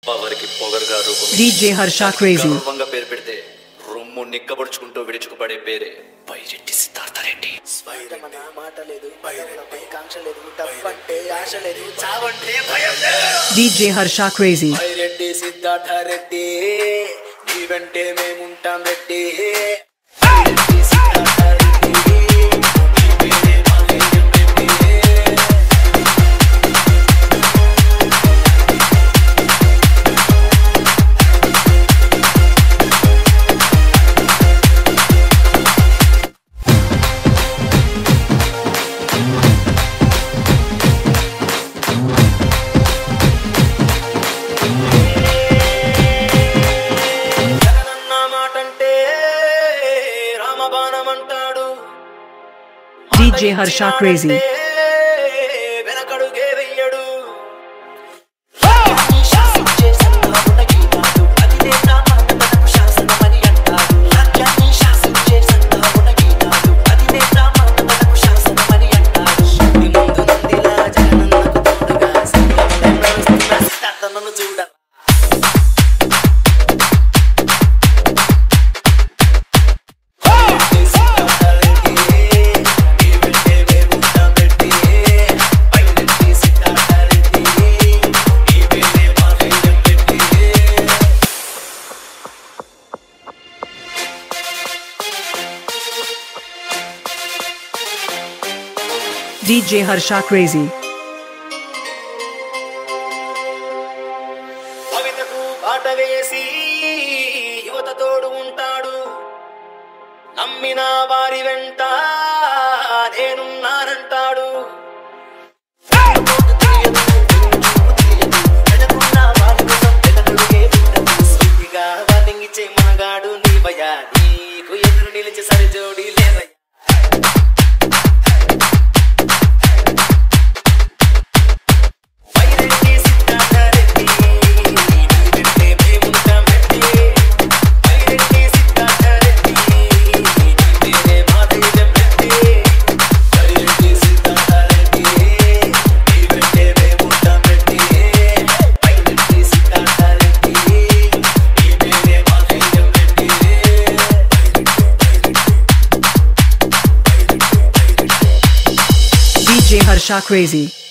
పవర్కి పొగరుగా రూపం DJ Harsha Crazy. గర్వంగా పేరు పెడితే రొమ్ము నిక్కబడుచుకుంటూ విడుచుకుపడే పేరే పైరెడ్డి సిద్ధార్థరెడ్డి మన మాట లేదు పై కాంక్ష లేదు డబ్బంటే ఆశ లేదు చావంటే భయం లేదు DJ Harsha Crazy. Reddy Siddhartha Reddy నీ వెంటే మేముంటాం రెడ్డి సిద్ధార్థ రెడ్డి నీ పేరే మా ధైర్యం రెడ్డి జగనన్న మాటంటే రామబాణం అంటాడు DJ Harsha Crazy. వెనకడుగే వెయ్యడు శాసించే సంఘమున గీతాడు అదిలే నా మానవతకు శాసనమని అంటాడు రాజ్యాన్ని శాసించే సంఘమున గీతాడు అదిలే నా మానవతకు శాసనమని అంటాడు ఈ ముందు నందిలా జగనన్నకు తోడుగా సంఘంలో నడుస్తున్న సిద్ధార్థనను చూడరా DJ Harsha Crazy. కవితకు బాట వేసి యువత తోడు ఉంటాడు నమ్మిన వారి వెంట నేనున్నానంటాడు మనగాడు నీవయ్యా నీకు ఎదురు నిలిచి సరిజోడి లేదయ్యా వైరెడ్డి సిద్ధార్థరెడ్డి నీ వెంటే మేముంటాం రెడ్డి వైరెడ్డి సిద్ధార్థరెడ్డి నీ పేరే మా ధైర్యం రెడ్డి వైరెడ్డి సిద్ధార్థరెడ్డి నీ వెంటే మేముంటాం రెడ్డి వైరెడ్డి సిద్ధార్థరెడ్డి నీ పేరే మా ధైర్యం రెడ్డి DJ Harsha Crazy.